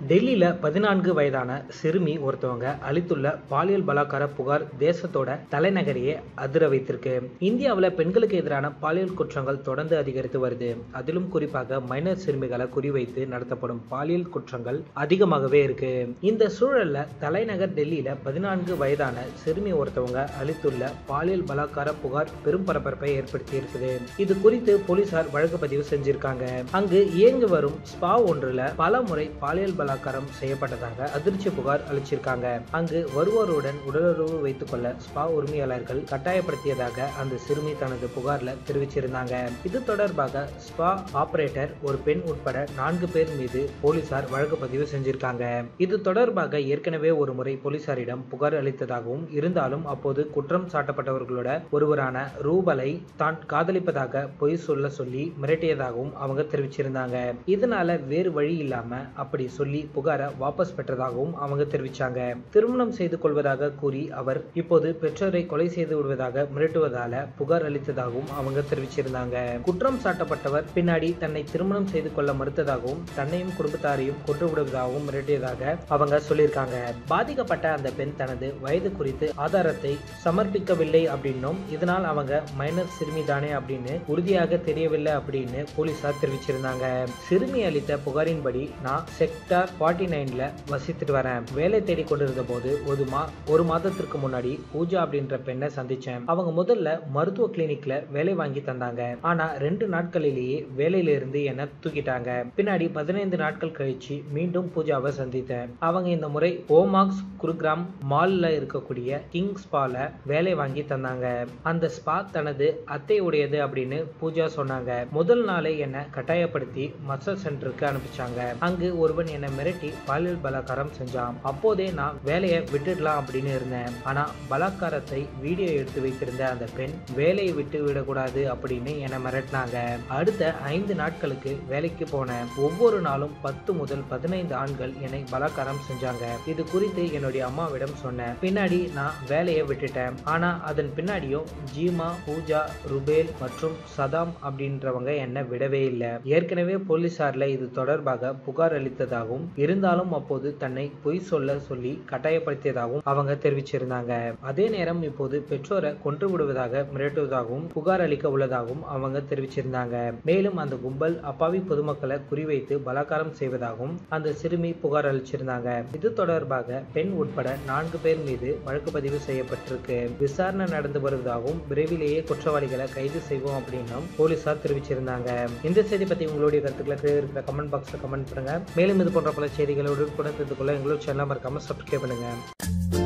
டெல்லியில பதினான்கு வயதான சிறுமி ஒருத்தவங்க அளித்துள்ள பாலியல் பலாத்கார புகார் தேசத்தோட தலைநகரையே அதிர வைத்திருக்கு இந்தியாவில் பெண்களுக்கு எதிரான பாலியல் குற்றங்கள் தொடர்ந்து அதிகரித்து வருது அதிலும் குறிப்பாக மைனர் சிறுமிகளை குறிவைத்து நடத்தப்படும் பாலியல் குற்றங்கள் அதிகமாகவே இருக்கு இந்த சூழல்ல தலைநகர் டெல்லியில பதினான்கு வயதான சிறுமி ஒருத்தவங்க அளித்துள்ள பாலியல் பலாத்கார புகார் பெரும் பரபரப்பை ஏற்படுத்தி இருக்குது இது குறித்து போலீசார் வழக்கு பதிவு செஞ்சிருக்காங்க அங்கு இயங்கி வரும் ஸ்பா ஒன்றுல பல முறை பாலியல் பலாத்காரம் செய்யப்பட்டதாக அதிர்ச்சி புகார் அளிச்சிருக்காங்க அங்கு வருவோருடன் உடலுறவு வைத்துக் கொள்ள ஸ்பா உரிமையாளர்கள் கட்டாயப்படுத்தியதாக அந்த சிறுமி தனது புகார்ல தெரிவிச்சிருந்தாங்க இது தொடர்பாக ஸ்பா ஆபரேட்டர் ஒரு பெண் உட்பட நான்கு பேர் மீது போலீசார் வழக்கு பதிவு செஞ்சிருக்காங்க இது தொடர்பாக ஏற்கனவே ஒரு முறை போலீசாரிடம் புகார் அளித்ததாகவும் இருந்தாலும் அப்போது குற்றம் சாட்டப்பட்டவர்களோட ஒருவரான ரூபலை தான் காதலிப்பதாக பொய் சொல்ல சொல்லி மிரட்டியதாகவும் அவங்க தெரிவிச்சிருந்தாங்க இதனால வேறு வழி இல்லாம அப்படி சொல்லி புகாரை வாபஸ் பெற்றதாகவும் அவங்க தெரிவிச்சாங்க திருமணம் செய்து கொள்வதாக கூறி அவர் இப்போது பெற்றோரை கொலை செய்து விடுவதாக மிரட்டுவதால புகார் அளித்ததாகவும் அவங்க தெரிவிச்சிருந்தாங்க குற்றம் சாட்டப்பட்டவர் பின்னாடி தன்னை திருமணம் செய்து கொள்ள மறுத்ததாகவும் தன்னையும் குடும்பத்தாரையும் கொன்று விடுவதாகவும் மிரட்டியதாக அவங்க சொல்லியிருக்காங்க பாதிக்கப்பட்ட அந்த பெண் தனது வயது குறித்து ஆதாரத்தை சமர்ப்பிக்கவில்லை அப்படின்னும் இதனால் அவங்க மைனர் சிறுமி தானே அப்படின்னு உறுதியாக தெரியவில்லை அப்படின்னு போலீசார் தெரிவிச்சிருந்தாங்க சிறுமி அளித்த புகாரின்படி நான் செக்டார் ஃபார்ட்டி நைன்ல வசித்துட்டு வரேன் வேலை தேடி கொண்டிருந்த போது ஒரு மா ஒரு மாதத்திற்கு முன்னாடி பூஜா அப்படின்ற பெண்ணை சந்திச்சேன் அவங்க முதல்ல மருத்துவ கிளினிக்ல வேலை வாங்கி தந்தாங்க ஆனா ரெண்டு நாட்களிலேயே வேலையில இருந்து என்ன தூக்கிட்டாங்க பின்னாடி பதினைந்து நாட்கள் கழிச்சு மீண்டும் பூஜாவை சந்தித்தேன் அவங்க இந்த முறை ஓமாக்ஸ் குருகிராம் மால்ல இருக்கக்கூடிய கிங் ஸ்பால வேலை வாங்கி தந்தாங்க அந்த ஸ்பா தனது அத்தை உடையது அப்படின்னு பூஜா சொன்னாங்க முதல் நாளே என்ன கட்டாயப்படுத்தி மசாஜ் சென்டருக்கு அனுப்பிச்சாங்க அங்கு ஒருவன் என்னை மிரட்டி பாலியல் பலாத்காரம் செஞ்சான் அப்போதே நான் வேலையை விட்டுடலாம் அப்படின்னு இருந்தேன் ஆனா பலாத்காரத்தை வீடியோ எடுத்து வைத்திருந்த அந்த பெண் வேலையை விட்டு விடக்கூடாது அப்படின்னு என்னை மிரட்டினாங்க அடுத்த ஐந்து நாட்களுக்கு வேலைக்கு போனேன் ஒவ்வொரு நாளும் பத்து முதல் பதினைந்து ஆண்கள் என்னை பலாத்காரம் செஞ்சாங்க இது குறித்து என்னுடைய அம்மாவிடம் சொன்னேன் பின்னாடி நான் வேலையை விட்டுட்டேன் ஆனா அதன் பின்னாடியும் ஜீமா பூஜா ருபேல் மற்றும் சதாம் அப்படின்றவங்க என்னை விடவே இல்லை ஏற்கனவே போலீசார்ல இது தொடர்பாக புகார் அளித்ததாகவும் இருந்தாலும் அப்போது தன்னை பொய் சொல்ல சொல்லி கட்டாயப்படுத்தியதாகவும் அவங்க தெரிவிச்சிருந்தாங்க அதே நேரம் இப்போது பெற்றோரை கொன்று விடுவதாக மிரட்டுவதாகவும் புகார் அளிக்க உள்ளதாகவும் அவங்க தெரிவிச்சிருந்தாங்க மேலும் அந்த கும்பல் அப்பாவி பொதுமக்களை குறிவைத்து பலாத்காரம் செய்வதாகவும் அந்த சிறுமி புகார் அளிச்சிருந்தாங்க இது தொடர்பாக பெண் உட்பட நான்கு பேர் மீது வழக்கு பதிவு செய்யப்பட்டிருக்கு விசாரணை நடந்து வருவதாகவும் விரைவிலேயே குற்றவாளிகளை கைது செய்வோம் அப்படின்னும் போலீசார் தெரிவிச்சிருந்தாங்க இந்த செய்தி பத்தி உங்களுடைய கருத்துக்களை கீழே இருக்கிற கமெண்ட் பாக்ஸ்ல கமெண்ட் பண்ணுங்க மேலும் இது போன்ற பல செய்திகளை உடனுக்குடன் தெரிந்து கொள்ள எங்களோட சேனலை மறக்காம சப்ஸ்கிரைப் பண்ணுங்க